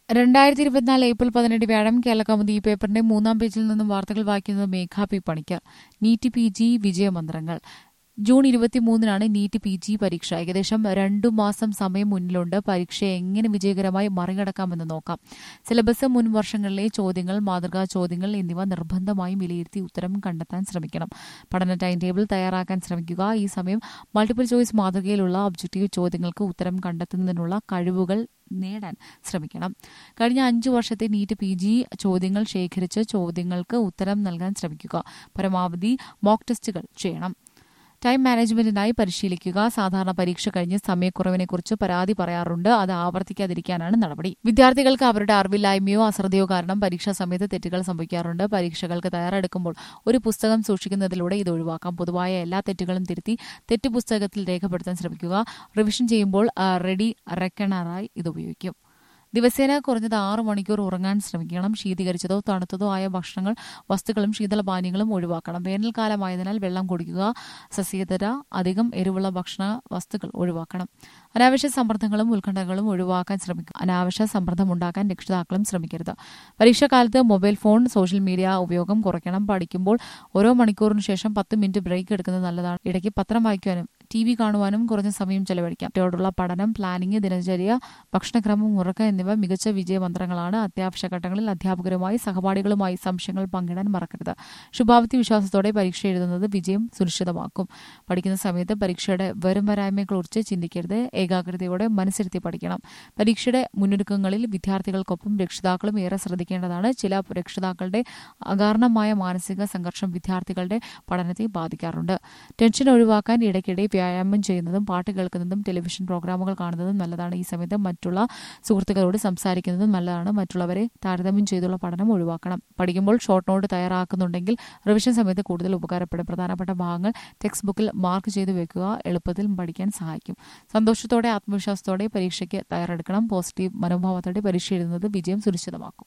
രണ്ടായിരത്തി ഇരുപത്തിനാല് ഏപ്രിൽ പതിനെട്ട് വ്യാഴം കേരള കൗമുദി ഈ പേപ്പറിന്റെ മൂന്നാം പേജിൽ നിന്നും വാർത്തകൾ വായിക്കുന്നത് Megha P Panicker NEET P G വിജയമന്ത്രങ്ങൾ ജൂൺ ഇരുപത്തിമൂന്നിനാണ് നീറ്റ് പി ജി പരീക്ഷ ഏകദേശം രണ്ടു മാസം സമയം മുന്നിലുണ്ട് പരീക്ഷയെ എങ്ങനെ വിജയകരമായി മറികടക്കാമെന്ന് നോക്കാം സിലബസ് മുൻ വർഷങ്ങളിലെ ചോദ്യങ്ങൾ മാതൃകാ ചോദ്യങ്ങൾ എന്നിവ നിർബന്ധമായും വിലയിരുത്തി ഉത്തരം കണ്ടെത്താൻ ശ്രമിക്കണം പഠന ടൈം ടേബിൾ തയ്യാറാക്കാൻ ശ്രമിക്കുക ഈ സമയം മൾട്ടിപ്പിൾ ചോയ്സ് മാതൃകയിലുള്ള ഒബ്ജക്റ്റീവ് ചോദ്യങ്ങൾക്ക് ഉത്തരം കണ്ടെത്തുന്നതിനുള്ള കഴിവുകൾ നേടാൻ ശ്രമിക്കണം കഴിഞ്ഞ അഞ്ചു വർഷത്തെ നീറ്റ് പി ജി ചോദ്യങ്ങൾ ശേഖരിച്ച് ചോദ്യങ്ങൾക്ക് ഉത്തരം നൽകാൻ ശ്രമിക്കുക പരമാവധി മോക്ക് ടെസ്റ്റുകൾ ചെയ്യണം ടൈം മാനേജ്മെന്റിനായി പരിശീലിക്കുക സാധാരണ പരീക്ഷ കഴിഞ്ഞ് സമയക്കുറവിനെക്കുറിച്ച് പരാതി പറയാറുണ്ട് അത് ആവർത്തിക്കാതിരിക്കാനാണ് നടപടി വിദ്യാർത്ഥികൾക്ക് അവരുടെ അറിവില്ലായ്മയോ അശ്രദ്ധയോ കാരണം പരീക്ഷാ സമയത്ത് തെറ്റുകൾ സംഭവിക്കാറുണ്ട് പരീക്ഷകൾക്ക് തയ്യാറെടുക്കുമ്പോൾ ഒരു പുസ്തകം സൂക്ഷിക്കുന്നതിലൂടെ ഇത് ഒഴിവാക്കാം പൊതുവായ എല്ലാ തെറ്റുകളും തിരുത്തി തെറ്റ് പുസ്തകത്തിൽ രേഖപ്പെടുത്താൻ ശ്രമിക്കുക റിവിഷൻ ചെയ്യുമ്പോൾ റെഡി റെക്കണറായി ഇത് ഉപയോഗിക്കും ദിവസേന കുറഞ്ഞത് ആറു മണിക്കൂർ ഉറങ്ങാൻ ശ്രമിക്കണം ശീതീകരിച്ചതോ തണുത്തതോ ആയ ഭക്ഷണങ്ങൾ വസ്തുക്കളും ശീതളപാനീയങ്ങളും ഒഴിവാക്കണം വേനൽക്കാലമായതിനാൽ വെള്ളം കുടിക്കുക സസ്യേതര അധികം എരിവുള്ള ഭക്ഷണ വസ്തുക്കൾ ഒഴിവാക്കണം അനാവശ്യ സമ്മർദ്ദങ്ങളും ഉത്കണ്ഠകളും ഒഴിവാക്കാൻ ശ്രമിക്കുക അനാവശ്യ സമ്മർദ്ദം ഉണ്ടാക്കാൻ രക്ഷിതാക്കളും ശ്രമിക്കരുത് പരീക്ഷാകാലത്ത് മൊബൈൽ ഫോൺ സോഷ്യൽ മീഡിയ ഉപയോഗം കുറയ്ക്കണം പഠിക്കുമ്പോൾ ഓരോ മണിക്കൂറിന് ശേഷം പത്ത് മിനിറ്റ് ബ്രേക്ക് എടുക്കുന്നത് നല്ലതാണ് ഇടയ്ക്ക് പത്രം വായിക്കാനും ടി വി കാണുവാനും കുറഞ്ഞ സമയം ചെലവഴിക്കാം കുട്ടിയോടുള്ള പഠനം പ്ലാനിംഗ് ദിനചര്യ ഭക്ഷണക്രമം ഉറക്കം എന്നിവ മികച്ച വിജയമന്ത്രങ്ങളാണ് അത്യാവശ്യ ഘട്ടങ്ങളിൽ അധ്യാപകരുമായി സഹപാഠികളുമായി സംശയങ്ങൾ പങ്കിടാൻ മറക്കരുത് ശുഭാപ്തി വിശ്വാസത്തോടെ പരീക്ഷ എഴുതുന്നത് വിജയം സുനിശ്ചിതമാക്കും പഠിക്കുന്ന സമയത്ത് പരീക്ഷയുടെ വരും വരായ്മയെക്കുറിച്ച് ചിന്തിക്കരുത് ഏകാഗ്രതയോടെ മനസ്സിരുത്തി പഠിക്കണം പരീക്ഷയുടെ മുന്നൊരുക്കങ്ങളിൽ വിദ്യാർത്ഥികൾക്കൊപ്പം രക്ഷിതാക്കളും ഏറെ ശ്രദ്ധിക്കേണ്ടതാണ് ചില രക്ഷിതാക്കളുടെ അകാരണമായ മാനസിക സംഘർഷം വിദ്യാർത്ഥികളുടെ പഠനത്തെ ബാധിക്കാറുണ്ട് ടെൻഷൻ ഒഴിവാക്കാൻ ഇടയ്ക്കിടെ വ്യായാമം ചെയ്യുന്നതും പാട്ട് കേൾക്കുന്നതും ടെലിവിഷൻ പ്രോഗ്രാമുകൾ കാണുന്നതും നല്ലതാണ് ഈ സമയത്ത് മറ്റുള്ള സുഹൃത്തുക്കളോട് സംസാരിക്കുന്നതും നല്ലതാണ് മറ്റുള്ളവരെ താരതമ്യം ചെയ്തുള്ള പഠനം ഒഴിവാക്കണം പഠിക്കുമ്പോൾ ഷോർട്ട് നോട്ട് തയ്യാറാക്കുന്നുണ്ടെങ്കിൽ റിവിഷൻ സമയത്ത് കൂടുതൽ ഉപകാരപ്പെടും പ്രധാനപ്പെട്ട ഭാഗങ്ങൾ ടെക്സ്റ്റ് ബുക്കിൽ മാർക്ക് ചെയ്തു വെക്കുക എളുപ്പത്തിൽ പഠിക്കാൻ സഹായിക്കും സന്തോഷത്തോടെ ആത്മവിശ്വാസത്തോടെ പരീക്ഷയ്ക്ക് തയ്യാറെടുക്കണം പോസിറ്റീവ് മനോഭാവത്തോടെ പരീക്ഷ എഴുതുന്നത് വിജയം സുനിശ്ചിതമാക്കും